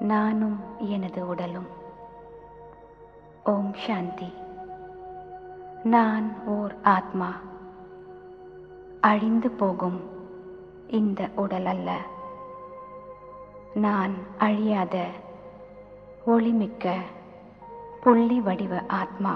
நானும் எனது உடலும் ஓம் சாந்தி நான் ஓர் ஆத்மா அழிந்து போகும் இந்த உடல் அல்ல நான் அழியாத ஒளிமிக்க புள்ளி வடிவ ஆத்மா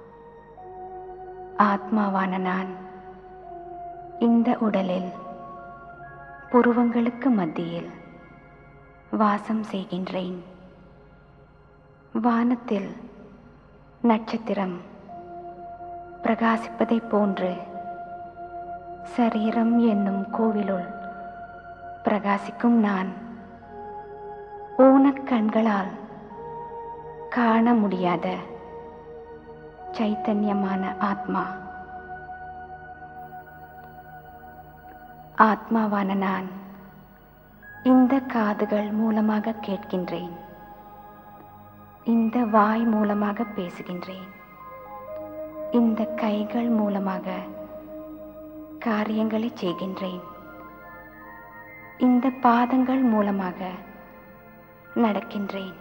ஆத்மாவான நான் இந்த உடலில் புருவங்களுக்கு மத்தியில் வாசம் செய்கின்றேன் வானத்தில் நட்சத்திரம் பிரகாசிப்பதைப் போன்று சரீரம் என்னும் கோவிலுள் பிரகாசிக்கும் நான் ஊனக்கண்களால் காண முடியாத சைத்தன்யமான ஆத்மா ஆத்மாவான நான் இந்த காதுகள் மூலமாக கேட்கின்றேன் இந்த வாய் மூலமாக பேசுகின்றேன் இந்த கைகள் மூலமாக காரியங்களை செய்கின்றேன் இந்த பாதங்கள் மூலமாக நடக்கின்றேன்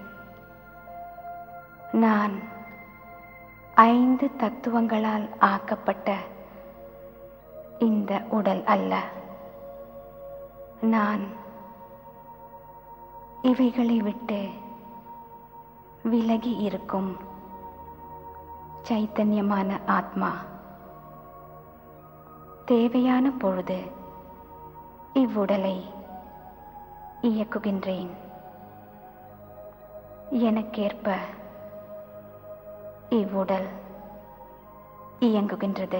நான் ஐந்து தத்துவங்களால் ஆக்கப்பட்ட இந்த உடல் அல்ல நான் இவைகளை விட்டு விலகி இருக்கும் சைத்தன்யமான ஆத்மா தேவையான பொழுது இவ்வுடலை இயக்குகின்றேன் எனக்கேற்ப இவ்வுடல் இயங்குகின்றது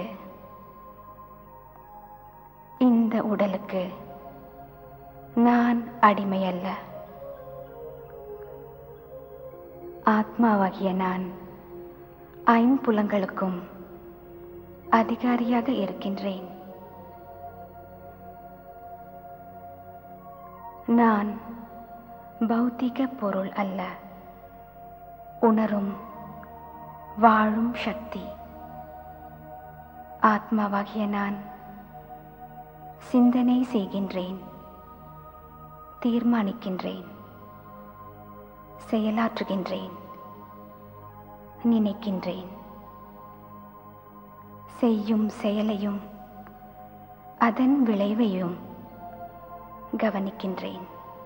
இந்த உடலுக்கு நான் அடிமையல்ல ஆத்மாவாகிய நான் ஐம்புலங்களுக்கும் அதிகாரியாக இருக்கின்றேன் நான் பௌத்திக பொருள் அல்ல உணரும் வாழும் சக்தி ஆத்மாவாகிய நான் சிந்தனை செய்கின்றேன் தீர்மானிக்கின்றேன் செயலாற்றுகின்றேன் நினைக்கின்றேன் செய்யும் செயலையும் அதன் விளைவையும் கவனிக்கின்றேன்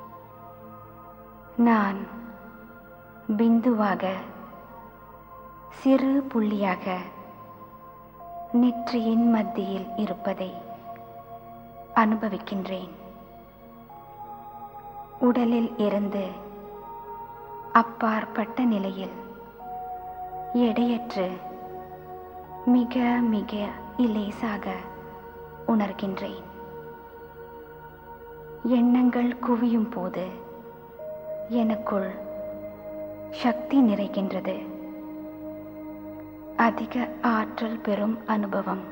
நான் பிந்துவாக சிறு புள்ளியாக நெற்றியின் மத்தியில் இருப்பதை அனுபவிக்கின்றேன் உடலில் இருந்து அப்பாற்பட்ட நிலையில் எடையற்று மிக மிக இலேசாக உணர்கின்றேன் எண்ணங்கள் குவியும் போது எனக்குள் சக்தி நிறைகின்றது அதிக ஆற்றல் பெறும் அனுபவம்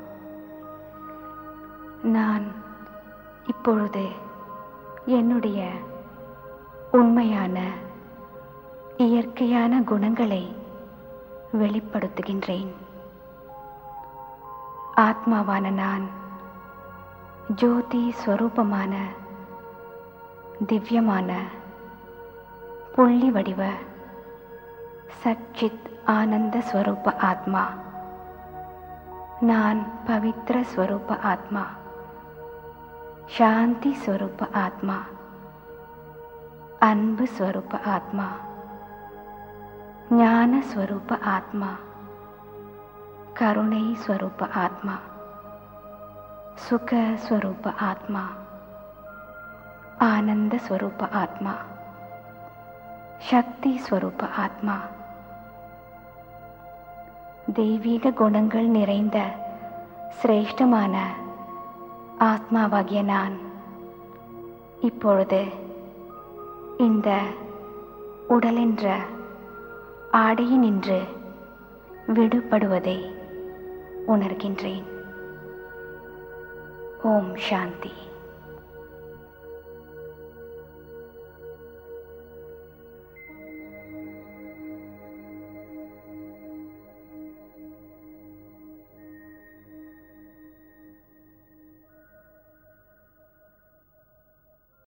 நான் இப்பொழுது என்னுடைய உண்மையான இயற்கையான குணங்களை வெளிப்படுத்துகின்றேன் ஆத்மாவான நான் ஜோதி ஸ்வரூபமான திவ்யமான புள்ளி வடிவ சச்சித் ஆனந்த ஸ்வரூப ஆத்மா நான் பவித்ர ஸ்வரூப ஆத்மா சாந்தி ஸ்வரூப ஆத்மா அன்பு ஸ்வரூப ஆத்மா ஞான ஸ்வரூப ஆத்மா கருணை ஸ்வரூப ஆத்மா சுக ஸ்வரூப ஆத்மா ஆனந்த ஸ்வரூப ஆத்மா சக்தி ஸ்வரூப ஆத்மா தெய்வீக குணங்கள் நிறைந்த சிரேஷ்டமான ஆத்மாவாகிய நான் இப்பொழுது இந்த உடலென்ற ஆடையினின்று விடுபடுவதை உணர்கின்றேன் ஓம் சாந்தி